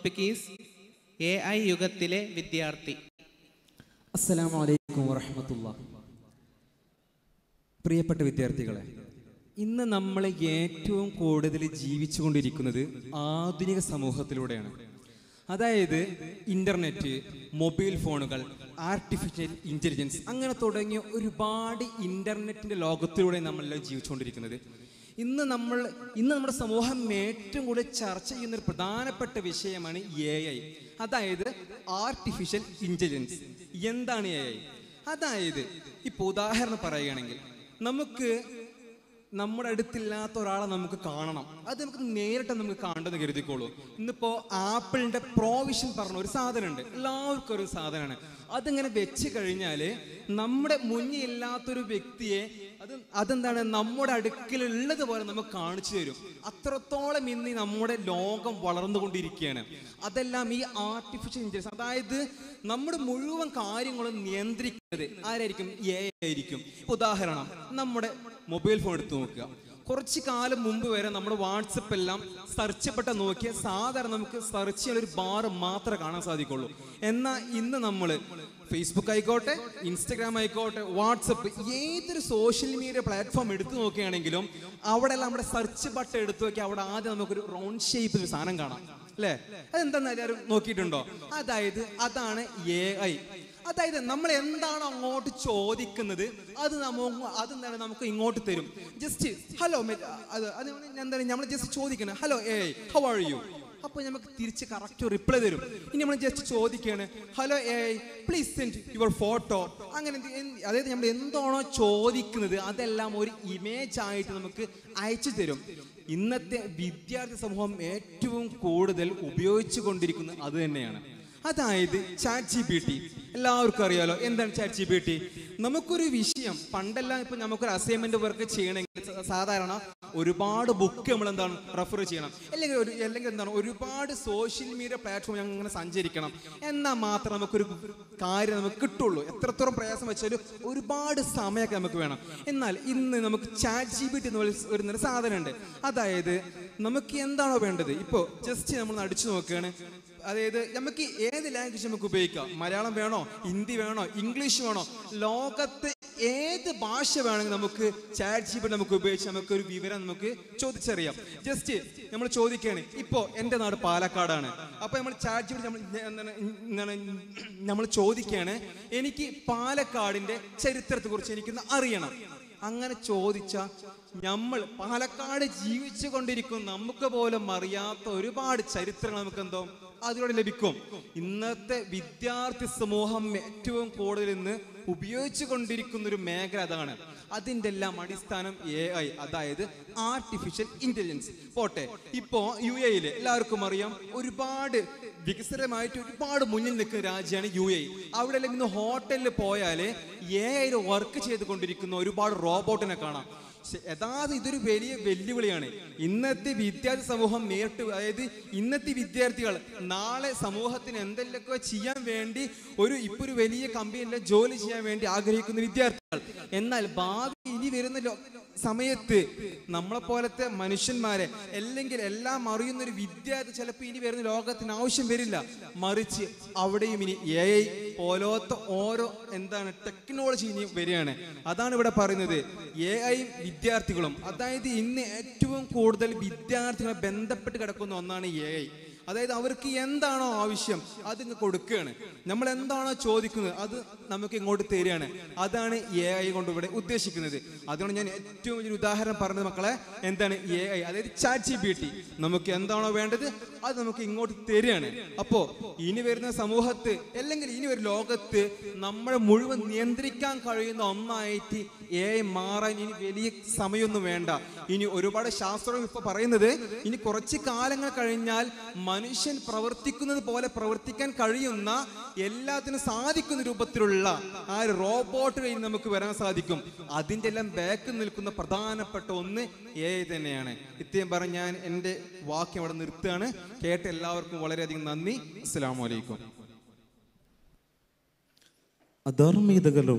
topic is A I യുഗത്തിലെ വിദ്യാർത്ഥി അസ്സലാമു അലൈക്കും വറഹമത്തുള്ള പ്രിയപ്പെട്ട വിദ്യാർത്ഥികളെ ഇന്ന് നമ്മൾ ഏറ്റവും കൂടുതൽ ജീവിച്ചുകൊണ്ടിരിക്കുന്നത് ആധുനിക സമൂഹത്തിലൂടെയാണ് അതായത് ഇൻ്റർനെറ്റ് മൊബൈൽ ഫോണുകൾ ആർട്ടിഫിഷ്യൽ ഇൻ്റലിജൻസ് അങ്ങനെ തുടങ്ങിയ ഒരുപാട് ഇൻ്റർനെറ്റിൻ്റെ ലോകത്തിലൂടെ നമ്മളെല്ലാം ജീവിച്ചുകൊണ്ടിരിക്കുന്നത് ഇന്ന് നമ്മൾ ഇന്ന് നമ്മുടെ സമൂഹം ഏറ്റവും കൂടുതൽ ചർച്ച ചെയ്യുന്ന ഒരു പ്രധാനപ്പെട്ട വിഷയമാണ് എ ഐ അതായത് ആർട്ടിഫിഷ്യൽ ഇൻ്റലിജൻസ് എന്താണ് എ ഐ അതായത് ഇപ്പോൾ ഉദാഹരണം പറയുകയാണെങ്കിൽ നമുക്ക് നമ്മുടെ അടുത്തില്ലാത്ത ഒരാളെ നമുക്ക് കാണണം അത് നമുക്ക് നേരിട്ട് നമുക്ക് കാണണമെന്ന് കരുതിക്കോളൂ ഇന്നിപ്പോ ആപ്പിളിന്റെ പ്രോവിഷൻ പറഞ്ഞ ഒരു സാധനമുണ്ട് എല്ലാവർക്കും ഒരു സാധനമാണ് അതിങ്ങനെ വെച്ച് കഴിഞ്ഞാല് നമ്മുടെ മുന്നിൽ ഇല്ലാത്തൊരു വ്യക്തിയെ അത് അതെന്താണ് നമ്മുടെ അടുക്കലുള്ളത് പോലെ നമുക്ക് കാണിച്ചു തരും അത്രത്തോളം ഇന്ന് ഈ നമ്മുടെ ലോകം വളർന്നുകൊണ്ടിരിക്കുകയാണ് അതെല്ലാം ഈ ആർട്ടിഫിഷ്യൽ ഇന്റലിജൻസ് അതായത് നമ്മുടെ മുഴുവൻ കാര്യങ്ങളും നിയന്ത്രിക്കുന്നത് ആരായിരിക്കും എ ആയിരിക്കും ഉദാഹരണം നമ്മുടെ മൊബൈൽ ഫോൺ എടുത്ത് നോക്കുക കുറച്ച് കാലം മുമ്പ് വരെ നമ്മുടെ വാട്സപ്പ് എല്ലാം സെർച്ച് പെട്ട നോക്കിയ സാധാരണ നമുക്ക് സെർച്ച് ചെയ്യാൻ ഒരു ബാർ മാത്രമേ കാണാൻ സാധിക്കുള്ളൂ എന്നാൽ ഇന്ന് നമ്മൾ ഫേസ്ബുക്ക് ആയിക്കോട്ടെ ഇൻസ്റ്റഗ്രാം ആയിക്കോട്ടെ വാട്സപ്പ് ഏതൊരു സോഷ്യൽ മീഡിയ പ്ലാറ്റ്ഫോം എടുത്തു നോക്കുകയാണെങ്കിലും അവിടെ എല്ലാം നമ്മുടെ സെർച്ച് ബട്ടൺ എടുത്തു നോക്കി അവിടെ ആദ്യം നമുക്കൊരു റൗണ്ട് ഷേപ്പിൽ ഒരു സാധനം കാണാം അല്ലേ അതെന്താന്ന് എല്ലാവരും നോക്കിയിട്ടുണ്ടോ അതായത് അതാണ് എ ഐ അതായത് നമ്മൾ എന്താണോ അങ്ങോട്ട് ചോദിക്കുന്നത് അത് നമ്മ അതെന്താണ് നമുക്ക് ഇങ്ങോട്ട് തരും ജസ്റ്റ് ഹലോ അത് അത് എന്താണ് നമ്മൾ ജസ്റ്റ് ചോദിക്കണം ഹലോ ഏ ഹൗ ആർ യു അപ്പോൾ നമുക്ക് തിരിച്ച് കറക്റ്റ് റിപ്ലൈ തരും ഇനി നമ്മൾ ജസ്റ്റ് ചോദിക്കുകയാണ് ഹലോ ഏ പ്ലീസ് സെൻഡ് യുവർ ഫോട്ടോ അങ്ങനെ എന്ത് എന്ത് അതായത് നമ്മൾ എന്താണോ ചോദിക്കുന്നത് അതെല്ലാം ഒരു ഇമേജ് ആയിട്ട് നമുക്ക് അയച്ചു തരും ഇന്നത്തെ വിദ്യാർത്ഥി സമൂഹം ഏറ്റവും കൂടുതൽ ഉപയോഗിച്ചു കൊണ്ടിരിക്കുന്നത് അത് തന്നെയാണ് അതായത് ചാറ്റ് ജി പി ടി എല്ലാവർക്കും അറിയാലോ എന്താണ് ചാറ്റ് ജി പി ടി നമുക്കൊരു വിഷയം പണ്ടെല്ലാം ഇപ്പൊ നമുക്കൊരു അസൈൻമെന്റ് വർക്ക് ചെയ്യണമെങ്കിൽ സ- സാധാരണ ഒരുപാട് ബുക്ക് നമ്മൾ എന്താണ് റെഫർ ചെയ്യണം അല്ലെങ്കിൽ ഒരു അല്ലെങ്കിൽ എന്താണ് ഒരുപാട് സോഷ്യൽ മീഡിയ പ്ലാറ്റ്ഫോം ഞങ്ങൾ ഇങ്ങനെ സഞ്ചരിക്കണം എന്നാൽ മാത്രം നമുക്കൊരു കാര്യം നമുക്ക് കിട്ടുള്ളൂ എത്രത്തോളം പ്രയാസം വെച്ചാലും ഒരുപാട് സമയമൊക്കെ നമുക്ക് വേണം എന്നാൽ ഇന്ന് നമുക്ക് ചാറ്റ് ജി ബി ടി എന്ന് പറയുന്ന ഒരു സാധനമുണ്ട് അതായത് നമുക്ക് എന്താണോ വേണ്ടത് ഇപ്പോൾ ജസ്റ്റ് നമ്മൾ അടിച്ചു നോക്കുകയാണ് അതായത് നമുക്ക് ഏത് ലാംഗ്വേജ് നമുക്ക് ഉപയോഗിക്കാം മലയാളം വേണോ ഹിന്ദി വേണോ ഇംഗ്ലീഷ് വേണോ ലോകത്ത് ഏത് ഭാഷ വേണമെങ്കിൽ നമുക്ക് ചാറ്റ് ജി നമുക്ക് ഉപയോഗിച്ച് നമുക്ക് ഒരു വിവരം നമുക്ക് ചോദിച്ചറിയാം ജസ്റ്റ് നമ്മൾ ചോദിക്കുകയാണ് ഇപ്പോ എൻ്റെ നാട് പാലക്കാടാണ് അപ്പൊ നമ്മൾ ചാറ്റ് ജി നമ്മൾ എന്താണ് എന്താണ് നമ്മൾ ചോദിക്കുകയാണ് എനിക്ക് പാലക്കാടിന്റെ ചരിത്രത്തെ കുറിച്ച് എനിക്കൊന്ന് അറിയണം അങ്ങനെ ചോദിച്ച നമ്മൾ പാലക്കാട് ജീവിച്ചു കൊണ്ടിരിക്കും നമുക്ക് പോലും അറിയാത്ത ഒരുപാട് ചരിത്രങ്ങൾ നമുക്ക് എന്തോ അതിലൂടെ ലഭിക്കും ഇന്നത്തെ വിദ്യാർത്ഥി സമൂഹം ഏറ്റവും കൂടുതൽ ഇന്ന് ഉപയോഗിച്ചു കൊണ്ടിരിക്കുന്ന ഒരു മേഖല അതാണ് അതിൻ്റെ എല്ലാം അടിസ്ഥാനം എ ഐ അതായത് ആർട്ടിഫിഷ്യൽ ഇന്റലിജൻസ് പോട്ടെ ഇപ്പോ യു എയിൽ എല്ലാവർക്കും അറിയാം ഒരുപാട് വികസനമായിട്ട് ഒരുപാട് മുന്നിൽ നിൽക്കുന്ന രാജ്യമാണ് യു എ അവിടെ അല്ലെങ്കിൽ ഇന്ന് ഹോട്ടലിൽ പോയാൽ എ ഐയിൽ വർക്ക് ചെയ്തുകൊണ്ടിരിക്കുന്ന ഒരുപാട് റോബോട്ടിനെ കാണാം ശ- യഥാർത്ഥ ഇതൊരു വലിയ വെല്ലുവിളിയാണ് ഇന്നത്തെ വിദ്യാർത്ഥി സമൂഹം നേരിട്ട് അതായത് ഇന്നത്തെ വിദ്യാർത്ഥികൾ നാളെ സമൂഹത്തിന് എന്തെങ്കിലുമൊക്കെ ചെയ്യാൻ വേണ്ടി ഒരു ഇപ്പൊ ഒരു വലിയ കമ്പനിയിലെ ജോലി ചെയ്യാൻ വേണ്ടി ആഗ്രഹിക്കുന്ന വിദ്യാർത്ഥികൾ എന്നാൽ ഭാവി ഇനി വരുന്ന ലോ- സമയത്ത് നമ്മളെ പോലത്തെ മനുഷ്യന്മാരെ അല്ലെങ്കിൽ എല്ലാം അറിയുന്ന ഒരു വിദ്യാർത്ഥി ചിലപ്പോൾ ഇനി വരുന്ന ലോകത്തിന് ആവശ്യം വരില്ല മറിച്ച് അവിടെയും ഇനി എ ഐ പോലത്തെ ഓരോ എന്താണ് ടെക്നോളജി ഇനി വരികയാണ് അതാണ് ഇവിടെ പറയുന്നത് എ ഐ വിദ്യാർത്ഥികളും അതായത് ഇന്ന് ഏറ്റവും കൂടുതൽ വിദ്യാർത്ഥികളെ ബന്ധപ്പെട്ട് കിടക്കുന്ന ഒന്നാണ് എ ഐ അതായത് അവർക്ക് എന്താണോ ആവശ്യം അത് ഇങ്ങ് കൊടുക്കുകയാണ് നമ്മൾ എന്താണോ ചോദിക്കുന്നത് അത് നമുക്ക് ഇങ്ങോട്ട് തരികയാണ് അതാണ് എ ഐ കൊണ്ട് ഇവിടെ ഉദ്ദേശിക്കുന്നത് അതുകൊണ്ട് ഞാൻ ഏറ്റവും വലിയൊരു ഉദാഹരണം പറഞ്ഞത് മക്കളെ എന്താണ് എ ഐ അതായത് ചാറ്റ് ജി ബി ടി നമുക്ക് എന്താണോ വേണ്ടത് അത് നമുക്ക് ഇങ്ങോട്ട് തരികയാണ് അപ്പോ ഇനി വരുന്ന സമൂഹത്ത് അല്ലെങ്കിൽ ഇനി ഒരു ലോകത്ത് നമ്മളെ മുഴുവൻ നിയന്ത്രിക്കാൻ കഴിയുന്ന ഒന്നായിട്ട് എ ഐ മാറാൻ ഇനി വലിയ സമയമൊന്നും വേണ്ട ഇനി ഒരുപാട് ശാസ്ത്രം ഇപ്പൊ പറയുന്നത് ഇനി കുറച്ച് കാലങ്ങൾ കഴിഞ്ഞാൽ മനുഷ്യൻ പ്രവർത്തിക്കുന്നത് പോലെ പ്രവർത്തിക്കാൻ കഴിയുന്ന എല്ലാത്തിനും സാധിക്കുന്ന രൂപത്തിലുള്ള ആ ഒരു റോബോട്ടുകൾ ഇനി നമുക്ക് വരാൻ സാധിക്കും അതിൻ്റെ എല്ലാം ബാക്കിൽ നിൽക്കുന്ന പ്രധാനപ്പെട്ട ഒന്ന് എ ഐ തന്നെയാണ് ഇത്രയും പറഞ്ഞ് ഞാൻ എൻ്റെ വാക്യം അവിടെ നിർത്തുകയാണ് കേട്ട എല്ലാവർക്കും വളരെയധികം നന്ദി അസ്സാം വലൈക്കും അധാർമികതകൾ